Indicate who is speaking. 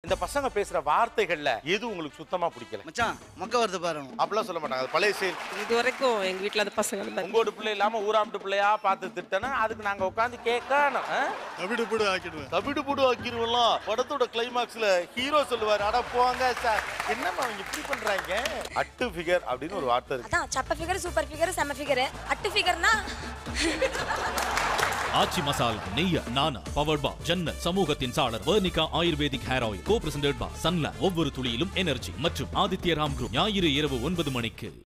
Speaker 1: இந்த பசங்க பேசுற வார்த்தைகள்ல எது உங்களுக்கு சுத்தமா பிடிக்கல
Speaker 2: மச்சான் மொக்க வருது பாரு
Speaker 1: அப்படிலாம் சொல்ல மாட்டாங்க அது பழைய செயல்
Speaker 3: இது வரைக்கும் எங்க வீட்ல அந்த பசங்க அந்த மாதிரி
Speaker 1: உங்களோட பிள்ளை இல்லாம ஊராம்ட்டு பிள்ளையா பார்த்து திட்டனா அதுக்கு நாங்க உட்காந்து கேட்கணும் ஆ?
Speaker 2: தவிடு போடு ஆக்கிடுவேன்
Speaker 1: தவிடு புடு ஆக்கிருவலாம் படத்தோட கிளைமாக்ஸ்ல ஹீரோ சொல்லுவாரு அட போங்க சார் என்னம்மா அவங்க இப்படி பண்றாங்க அட்டு ஃபிகர் அப்படின்னு ஒரு வார்த்தை இருக்கு
Speaker 4: அதான் சப்ப ஃபிகர் சூப்பர் ஃபிகர் செம ஃபிகர் அட்டு ஃபிகர்னா
Speaker 5: ஆச்சி மசால் நெய்ய நானா பவர் பா ஜன்னல் சமூகத்தின் சாளர் Varnika ayurvedic hair oil copresented பா சன்ல ஒவ்வொரு துளியிலும் எனர்ஜி மற்றும் ஆதித்ய ராம் குரூப் ஞாயிறு இரவு ஒன்பது மணிக்கு